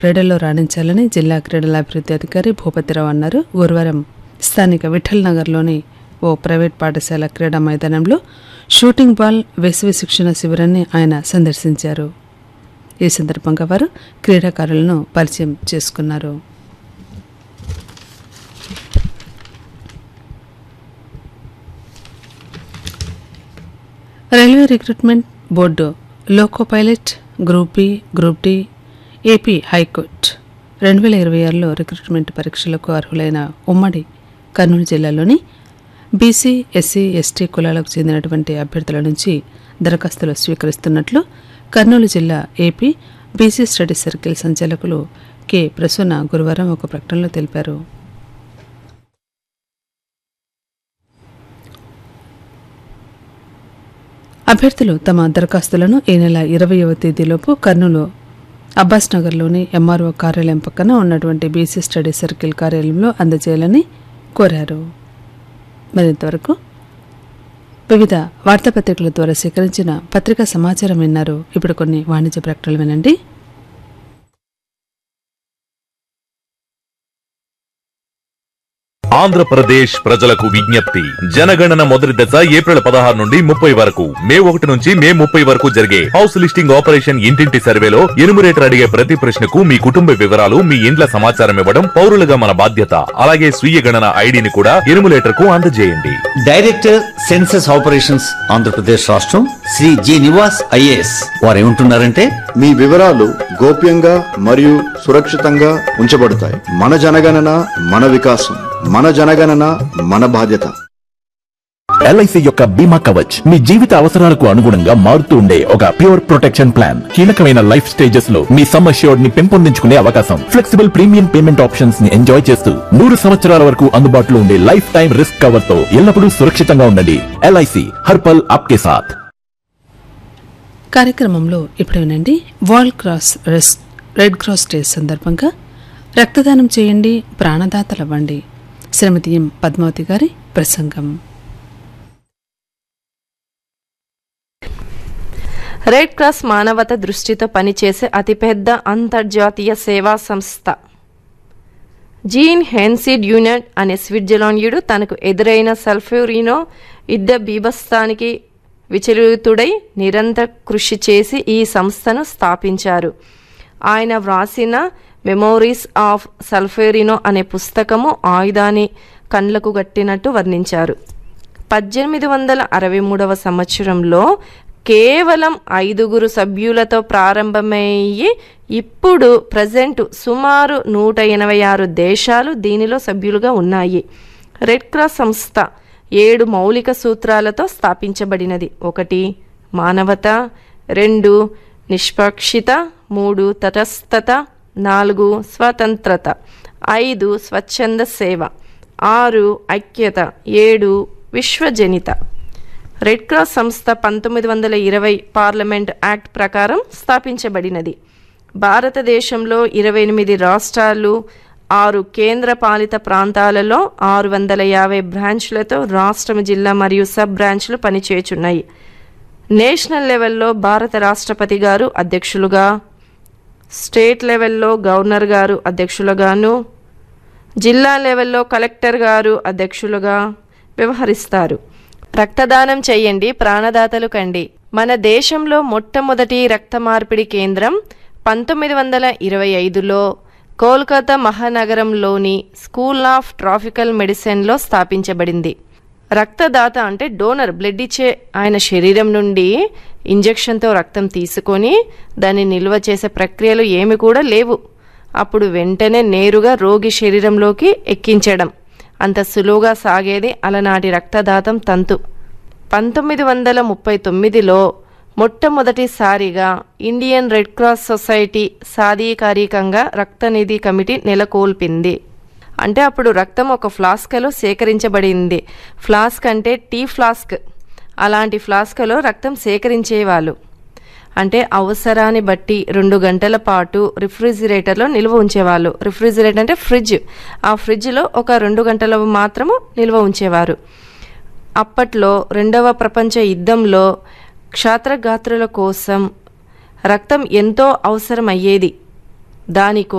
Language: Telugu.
క్రీడల్లో రాణించాలని జిల్లా క్రీడల అభివృద్ధి అధికారి భూపతిరావు అన్నారు గురువారం స్థానిక విఠల్ నగర్లోని ఓ ప్రైవేట్ పాఠశాల క్రీడా మైదానంలో షూటింగ్ బాల్ వేసవి శిక్షణ శిబిరాన్ని ఆయన సందర్శించారు ఈ సందర్భంగా వారు క్రీడాకారులను పరిచయం చేసుకున్నారు railway recruitment board loco pilot group B group D AP high court రెండు వేల ఇరవై ఆరులో రిక్రూట్మెంట్ పరీక్షలకు అర్హులైన ఉమ్మడి కర్నూలు జిల్లాలోని బీసీ ఎస్సీ ఎస్టీ కులాలకు చెందినటువంటి అభ్యర్థుల నుంచి దరఖాస్తులు స్వీకరిస్తున్నట్లు కర్నూలు జిల్లా ఏపీ బీసీ స్టడీ సర్కిల్ సంచాలకులు కె ప్రసూన గురువారం ఒక ప్రకటనలో తెలిపారు అభ్యర్థులు తమ దరఖాస్తులను ఈ నెల ఇరవయవ తేదీలోపు కర్నూలు అబ్బాస్ నగర్లోని ఎంఆర్ఓ కార్యాలయం పక్కన ఉన్నటువంటి బీసీ స్టడీ సర్కిల్ కార్యాలయంలో అందజేయాలని కోరారు మరింతవరకు వివిధ వార్తాపత్రికల ద్వారా సేకరించిన పత్రికా సమాచారం విన్నారు ఇప్పుడు కొన్ని వాణిజ్య ప్రకటనలు వినండి ఆంధ్రప్రదేశ్ ప్రజలకు విజ్ఞప్తి జనగణన మొదటి దశ ఏప్రిల్ పదహారు నుండి ముప్పై వరకు మే ఒకటి నుంచి మే ముప్పై వరకు జరిగే హౌస్ లిస్టింగ్ ఆపరేషన్ ఇంటింటి సర్వేలో ఎనుమరేటర్ అడిగే ప్రతి ప్రశ్నకు మీ కుటుంబ వివరాలు మీ ఇండ్ల సమాచారం ఇవ్వడం పౌరులుగా మన బాధ్యత అలాగే స్వీయ గణన ఐడిని కూడా ఎనుమరేటర్ కు అందజేయండి డైరెక్టర్ సెన్సస్ ఆపరేషన్స్ ఆంధ్రప్రదేశ్ రాష్ట్రం శ్రీ జి నివాస్ ఐఏఎస్ వారు ఏమంటున్నారంటే మీ వివరాలు గోప్యంగా మరియు సురక్షితంగా ఉంచబడతాయి మన జనగణన మన వికాసం మన జనగణన మన బాధ్యత ఎల్ఐసి యొక్క బీమా కవచ్ మీ జీవిత అవసరాలకు అనుగుణంగా మారుతూ ఉండే ఒక ప్యూర్ ప్రొటెక్షన్ ప్లాన్ కీలకమైన లైఫ్ స్టేజెస్ లో మీ సమ్ అష్యూర్డ్ ని పెంపొందించుకునే అవకాశం ఫ్లెక్సిబుల్ ప్రీమియం పేమెంట్ ఆప్షన్స్ ని ఎంజాయ్ చేస్తూ నూరు సంవత్సరాల వరకు అందుబాటులో ఉండే లైఫ్ టైం రిస్క్ కవర్ తో ఎల్లప్పుడూ సురక్షితంగా ఉండండి ఎల్ఐసి హర్పల్ ఆప్కే సాథ్ కార్యక్రమంలో ఇప్పుడు వినండి వరల్డ్ క్రాస్ రెస్ రెడ్ క్రాస్ డే సందర్భంగా రక్తదానం చేయండి ప్రాణదాతలవ్వండి శ్రీమతి ఎం పద్మావతి గారి ప్రసంగం రెడ్ క్రాస్ మానవత దృష్టితో పనిచేసే అతిపెద్ద అంతర్జాతీయ సేవా సంస్థ జీన్ హెన్సిడ్ యూనిట్ అనే స్విట్జర్లాండ్యుడు తనకు ఎదురైన సల్ఫ్యూరినో యుద్ధ బీభత్సానికి విచలితుడై నిరంతర కృషి చేసి ఈ సంస్థను స్థాపించారు ఆయన వ్రాసిన మెమోరీస్ ఆఫ్ సల్ఫేరినో అనే పుస్తకము ఆయుధాన్ని కండ్లకు గట్టినట్టు వర్ణించారు పద్దెనిమిది వందల అరవై మూడవ సంవత్సరంలో కేవలం ఐదుగురు సభ్యులతో ప్రారంభమయ్యి ఇప్పుడు ప్రజెంట్ సుమారు నూట ఎనభై ఆరు దేశాలు దీనిలో సభ్యులుగా ఉన్నాయి రెడ్ క్రాస్ సంస్థ ఏడు మౌలిక సూత్రాలతో స్థాపించబడినది ఒకటి మానవత రెండు నిష్పక్షిత మూడు తటస్థత నాలుగు స్వతంత్రత ఐదు స్వచ్ఛంద సేవ ఆరు ఐక్యత ఏడు విశ్వజనిత రెడ్ క్రాస్ సంస్థ పంతొమ్మిది వందల ఇరవై పార్లమెంట్ యాక్ట్ ప్రకారం స్థాపించబడినది భారతదేశంలో ఇరవై ఎనిమిది రాష్ట్రాలు ఆరు కేంద్ర పాలిత ప్రాంతాలలో ఆరు వందల యాభై బ్రాంచ్లతో రాష్ట్రం జిల్లా మరియు సబ్ బ్రాంచ్లు పనిచేయుచున్నాయి నేషనల్ లెవెల్లో భారత రాష్ట్రపతి గారు అధ్యక్షులుగా స్టేట్ లెవెల్లో గవర్నర్ గారు అధ్యక్షులుగాను జిల్లా లెవెల్లో కలెక్టర్ గారు అధ్యక్షులుగా వ్యవహరిస్తారు రక్తదానం చేయండి ప్రాణదాతలు కండి మన దేశంలో మొట్టమొదటి రక్త మార్పిడి కేంద్రం పంతొమ్మిది వందల ఇరవై ఐదులో కోల్కతా మహానగరంలోని స్కూల్ ఆఫ్ ట్రాఫికల్ మెడిసిన్లో స్థాపించబడింది రక్తదాత అంటే డోనర్ బ్లడ్ ఇచ్చే ఆయన శరీరం నుండి ఇంజెక్షన్తో రక్తం తీసుకొని దాన్ని నిల్వ చేసే ప్రక్రియలు ఏమి కూడా లేవు అప్పుడు వెంటనే నేరుగా రోగి శరీరంలోకి ఎక్కించడం అంత సులువుగా సాగేది అలనాటి రక్తదాతం తంతు పంతొమ్మిది వందల ముప్పై తొమ్మిదిలో మొట్టమొదటిసారిగా ఇండియన్ రెడ్ క్రాస్ సొసైటీ సాధికారికంగా రక్తనిధి కమిటీ నెలకొల్పింది అంటే అప్పుడు రక్తం ఒక ఫ్లాస్కలో సేకరించబడింది ఫ్లాస్క్ అంటే టీ ఫ్లాస్క్ అలాంటి ఫ్లాస్కలో రక్తం సేకరించేవాళ్ళు అంటే అవసరాన్ని బట్టి రెండు గంటల పాటు రిఫ్రిజిరేటర్లో నిల్వ ఉంచేవాళ్ళు రిఫ్రిజిరేటర్ అంటే ఫ్రిడ్జ్ ఆ ఫ్రిడ్జ్లో ఒక రెండు గంటల మాత్రము నిల్వ ఉంచేవారు అప్పట్లో రెండవ ప్రపంచ యుద్ధంలో క్షాత్రగాత్రుల కోసం రక్తం ఎంతో అవసరమయ్యేది దానికో